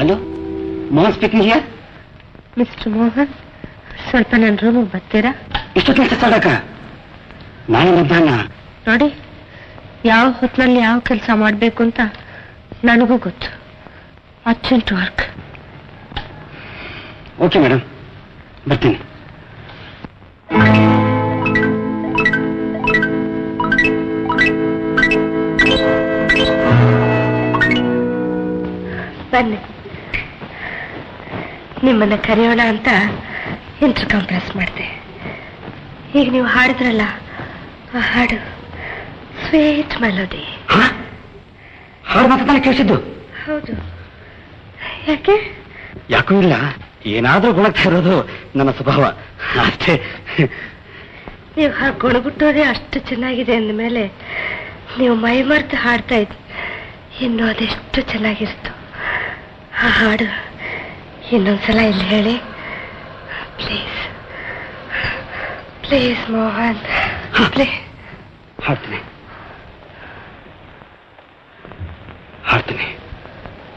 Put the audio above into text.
hello Mohan speaking here mister Mohan ಸ್ವಲ್ಪ ನನ್ನ ರೂಮಿಗೆ ಬರ್ತೀರಾ ಇಷ್ಟೊತ್ತಿನ ಸಾಡಕ ನಾಳೆ ಮಧ್ಯಾಹ್ನ ನೋಡಿ ಯಾವ ಹೊತ್ತಿನಲ್ಲಿ ಯಾವ ಕೆಲಸ ಮಾಡಬೇಕು ಅಂತ ನನಗೂ ಗೊತ್ತು ಅರ್ಜೆಂಟ್ ವರ್ಕ್ ಓಕೆ ಮೇಡಮ್ ಬರ್ತೀನಿ ಬನ್ನಿ ನಿಮ್ಮನ್ನ ಕರೆಯೋಣ ಅಂತ ಇಂಟರ್ಕಾಮ್ ಪ್ರೆಸ್ ಮಾಡಿದೆ ಈಗ ನೀವು ಹಾಡಿದ್ರಲ್ಲ ಆ ಹಾಡು ಸ್ವೀಟ್ ಮೆಲೋಡಿ ಹಾ ಹಾಡು ಮಾತ್ರ ತಾನೇ ಕೇಳಿಸಿದ್ದು ಹೌದು ಯಾಕೆ ಯಾಕೂ ಇಲ್ಲ ಏನಾದ್ರೂ ಗುಣಕ್ಕೆ ಇರೋದು ನನ್ನ ಸ್ವಭಾವ ಅಷ್ಟೇ ನೀವು ಹಾಗೆ ಗುಣಗುಟ್ಟೋದೇ ಅಷ್ಟು ಚೆನ್ನಾಗಿದೆ ಅಂದಮೇಲೆ ನೀವು ಮೈ ಮರೆತು ಹಾಡ್ತಾ ಇದ್ರಿ ಇನ್ನು ಅದೆಷ್ಟು ಚೆನ್ನಾಗಿರ್ತು ಆ ಹಾಡು ಇನ್ನೊಂದ್ಸಲ ಇಲ್ಲಿ ಹೇಳಿ ಪ್ಲೀಸ್ ಪ್ಲೀಸ್ ಮೋಹನ್ ಪ್ಲೀಸ್ ಹಾಡ್ತೀನಿ ಹಾಡ್ತೀನಿ